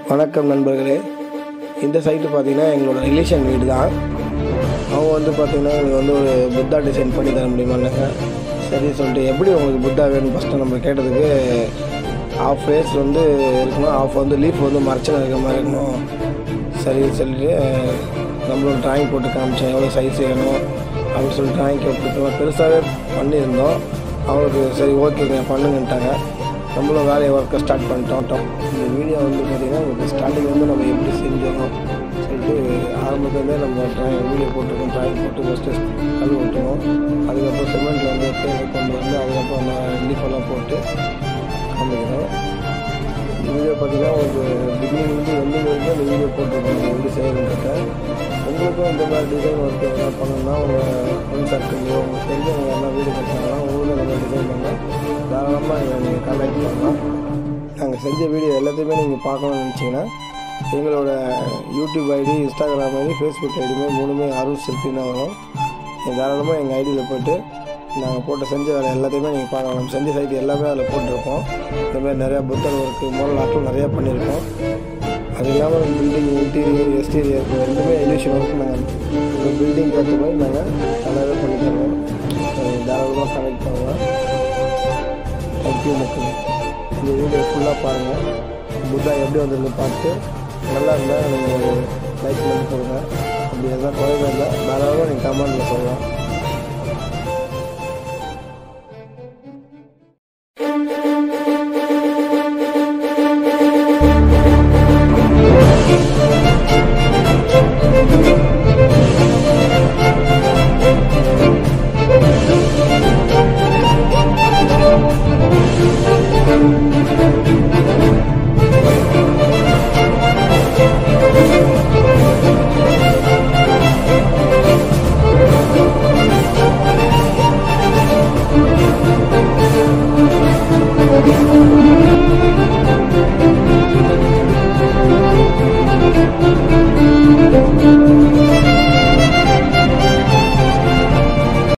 வணக்கம் நண்பர்களே இந்த சைட்டு பார்த்தீங்கன்னா எங்களோட ரிலேஷன் வீடு தான் அவங்க வந்து பார்த்தீங்கன்னா எங்களுக்கு வந்து ஒரு புத்தா டிசைன் பண்ணி தர முடியுமான்னாங்க சரி சொல்லிட்டு எப்படி உங்களுக்கு புத்தா வேணும் ஃபஸ்ட்டு நம்ம கேட்டதுக்கு ஆஃப் ஃபேஸ் வந்து இருக்கணும் ஆஃப் வந்து லீஃப் வந்து மறைச்சல் இருக்கிற மாதிரி இருக்கணும் சரி சொல்லிட்டு நம்மளோட டிராயிங் போட்டு காமிச்சேன் எவ்வளோ சைஸ் வேணும் அப்படின்னு சொல்லி டிராயிங் போட்டு பெருசாகவே பண்ணியிருந்தோம் அவங்களுக்கு சரி ஓகேங்க பண்ணுங்கன்ட்டாங்க நம்மளும் வேலையை ஒர்க்கை ஸ்டார்ட் பண்ணிட்டோம் இந்த வீடியோ வந்து பார்த்திங்கன்னா உங்களுக்கு ஸ்டார்டிங் வந்து நம்ம எப்படி செஞ்சோம் சொல்லிட்டு ஆரம்பத்துலேருந்தே நம்ம ட்ராயிங் வீடியோ போட்டிருக்கோம் ட்ராயிங் போட்டு ஃபஸ்ட்டு கல் ஓட்டுவோம் அதுக்கப்புறம் சிமெண்ட்டில் வந்து பேரை கொண்டு வந்து அதுக்கப்புறம் லீஃபெல்லாம் போட்டு காமிக்கிறோம் இந்த வீடியோ பார்த்தீங்கன்னா உங்களுக்கு பிகினிங் வந்து எண்டிங் வரைக்கும் இந்த வீடியோ போட்டிருக்கோம் நீங்கள் எப்படி செய்யணுன்றத உங்களுக்கும் இந்த மாதிரி டிசைன் ஒர்க் எதனா பண்ணணும்னா உங்கள் ஃப்ரெண்ட் சர்க்கிள்லையோ உங்களுக்கு தெரிஞ்சவங்க யாரா வீடு கட்டினாங்கன்னா உங்களுக்கும் இந்த மாதிரி டிசைன் பண்ணால் தாராளமாக நீங்கள் நீங்கள் கான்டாக்ட் பண்ணலாம் நாங்கள் செஞ்ச வீடியோ எல்லாத்தையுமே நீங்கள் பார்க்கணும்னு நினச்சிங்கன்னா எங்களோட YouTube ID Instagram ID Facebook ஐடியுமே மூணுமே அருள் சிற்பின்னு தான் வரும் நீங்கள் தாராளமாக எங்கள் ஐடியில் போய்ட்டு நாங்கள் போட்ட செஞ்ச வேலை எல்லாத்தையுமே நீங்கள் பார்க்கலாம் நம்ம செஞ்ச சைட் எல்லாமே அதில் போட்டிருக்கோம் இந்த மாதிரி நிறையா புத்தர் ஒர்க்கு மோடல் ஆட்டும் நிறையா பண்ணியிருக்கோம் அது இல்லாமல் பில்டிங் இன்டீரியர் எக்ஸ்டீரியர் ரெண்டுமே எலிவேஷன் ஒர்க் நாங்கள் இந்த பில்டிங் ஏற்ற மாதிரி நாங்கள் நல்லாவே பண்ணி தருவோம் அஹ் தாராளமாக கனெக்ட் பண்ணலாம் தேங்க்யூ மக்கள் இந்த வீடியோ ஃபுல்லாக பாருங்கள் புத்தா எப்படி வந்திருந்து பார்த்து நல்லா இருந்தால் நீங்கள் ஒரு லைக் பண்ணி கொடுங்க அப்படி எதாவது குறைவாக இருந்தால் தாராளமாக நீங்கள் கமெண்ட்டில் சொல்லலாம் Thank